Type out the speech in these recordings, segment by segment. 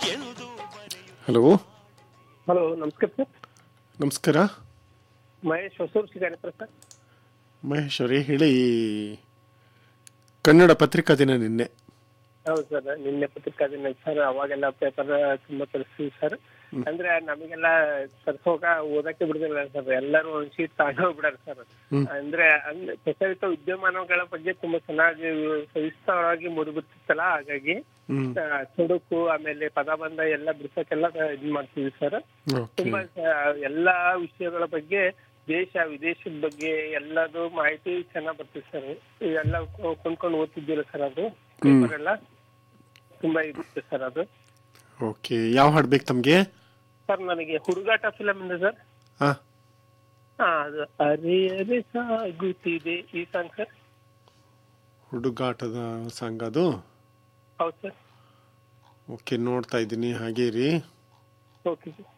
Hello hello ನಮಸ್ಕಾರ sir ನಮಸ್ಕಾರ Mahesh Hosur Shikaripura sir Mahesh ಅವರೇ ಹೇಳಿ ಕನ್ನಡ ಪತ್ರಿಕಾ ದಿನ ನಿನ್ನೆ ಹೌದು ಸರ್ ನಿನ್ನೆ ಪತ್ರಿಕಾ ದಿನ ಸರ್ ಅವಾಗೆಲ್ಲ ಪೇಪರ್ ತುಂಬಾ ತರಿಸ್ತೀವಿ ಸರ್ ಅಂದ್ರೆ ನಮಗೆಲ್ಲ ತರ್ಸೋಕ ಓದಕ್ಕೆ ಬಿಡುದಿಲ್ಲ ಸರ್ ಎಲ್ಲರೂ ಒಂದ್ ಶೀಟ್ ತಗೊಂಡೋಗ್ಬಿಡಾರ ಸರ್ ಅಂದ್ರೆ ಅಂದ್ರೆ ಪ್ರಚಲಿತ ವಿದ್ಯಮಾನಗಳ ಬಗ್ಗೆ ತುಂಬಾ ಚೆನ್ನಾಗಿ ಸವಿಸ್ತಾರವಾಗಿ ಮೂಡಿಬಿಡ್ತಿತ್ತಲ್ಲ ಹಾಗಾಗಿ ಹ್ಮ್ ಆ, ಚುಡುಕು ಆಮೇಲೆ ಪದಬಂಧ ಎಲ್ಲ ಬಿಡ್ಸಕ್ಕೆಲ್ಲ ಇದ್ ಮಾಡ್ತೀವಿ ಸರ್ ಓಕೆ ತುಂಬಾ ಸ- ಎಲ್ಲಾ ವಿಷಯಗಳ ಬಗ್ಗೆ ದೇಶ ವಿದೇಶದ ಬಗ್ಗೆ ಎಲ್ಲದು ಮಾಹಿತಿ ಚೆನ್ನಾಗ್ ಬರ್ತದೆ ಸರ್ ಇವೆಲ್ಲ ಕೊ- ಕೊಂಡ್ಕೊಂಡು ಓದ್ತಿದ್ದೀರ ಸರ್ ಅದು ಪೇಪರ್ ಎಲ್ಲ ತುಂಬಾ ಇರುತ್ತೆ ಸರ್ ಅದು ಓಕೆ ಯಾವ ಹಾಡು ಬೇಕು ತಮಗೆ ಸರ್ ನನಗೆ ಹುಡುಗಾಟ ಫಿಲಮ್ ಇದೆ ಸರ್ ಹಾಂ ಹಾ ಅದು ಅರೆ ಅರೆ ಸಾಗುತ್ತಿದೆ ಈ ಸಾಂಗ್ ಸರ್ ಹುಡುಗಾಟದ ಸಾಂಗ್ ಅದು ಹೌದು ಸರ್ ಓಕೆ ನೋಡ್ತಾ ಇದ್ದೀನಿ ಹಾಗೆ ರೀ ಓಕೆ ಸರ್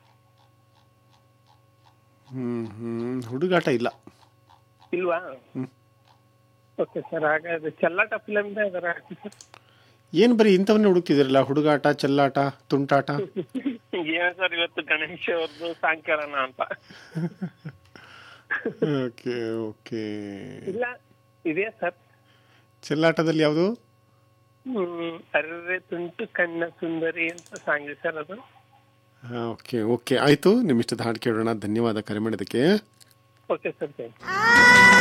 ಹ್ಮ್ ಹ್ಮ್ ಹುಡುಗಾಟ ಇಲ್ಲ ಇಲ್ವಾ ಹ್ಮ್. ಓಕೆ ಸರ್ ಹಾಗಾದ್ರೆ ಚೆಲ್ಲಾಟ ಫಿಲಮ್ ಇದೆ ಅದರ ಹಾಕಿ ಸರ್ ಏನು ಬರೀ ಇಂಥವನ್ನೇ ಹುಡುಕ್ತಿದ್ದೀರಲ್ಲ ಹುಡುಗಾಟ ಚೆಲ್ಲಾಟ ತುಂಟಾಟ ಏನ್ ಸರ್ ಇವತ್ತು ಗಣೇಶ್ ಅವ್ರದ್ದು ಸಾಂಗ್ ಕೇಳೋಣ ಅಂತ ಓಕೆ ಓಕೆ ಇಲ್ಲ ಇದೆಯಾ ಸರ್ ಚೆಲ್ಲಾಟದಲ್ಲಿ ಯಾವುದು ಹ್ಮ್ ಅರ್ರೆ ತುಂಟು ಕಣ್ಣ ಸುಂದರಿ ಅಂತ ಸಾಂಗ್ ಇದೆ ಸರ್ ಅದು ಓಕೆ ಓಕೆ ಆಯಿತು ನಿಮ್ಮ ಇಷ್ಟದ ಹಾಡು ಕೇಳೋಣ ಧನ್ಯವಾದ ಕರೆ ಮಾಡಿದ್ದಕ್ಕೆ ಓಕೆ ಸರ್ ಥ್ಯಾಂಕ್ ಯು